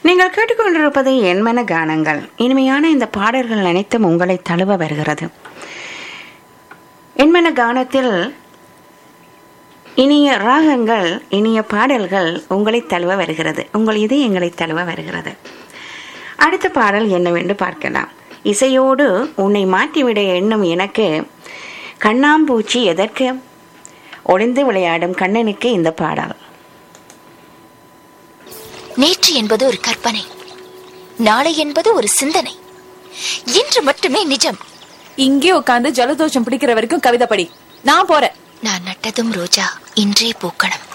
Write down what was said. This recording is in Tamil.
நீங்கள் கேட்டுக்கொண்டிருப்பது எண்மன கானங்கள் இனிமையான இந்த பாடல்கள் அனைத்தும் உங்களை தழுவ வருகிறது எண்மன கானத்தில் இனிய ராகங்கள் இனிய பாடல்கள் உங்களை தழுவ வருகிறது உங்கள் இது எங்களை தழுவ வருகிறது அடுத்த பாடல் என்னவென்று பார்க்கலாம் இசையோடு உன்னை மாற்றிவிட எண்ணும் எனக்கு கண்ணாம்பூச்சி எதற்கு ஒளிந்து விளையாடும் கண்ணனுக்கு இந்த பாடல் நேற்று என்பது ஒரு கற்பனை நாளை என்பது ஒரு சிந்தனை இன்று மட்டுமே நிஜம் இங்கே உட்காந்து ஜலதோஷம் பிடிக்கிற வரைக்கும் கவிதை படி நான் போறேன் நான் நட்டதும் ரோஜா இன்றே பூக்கணும்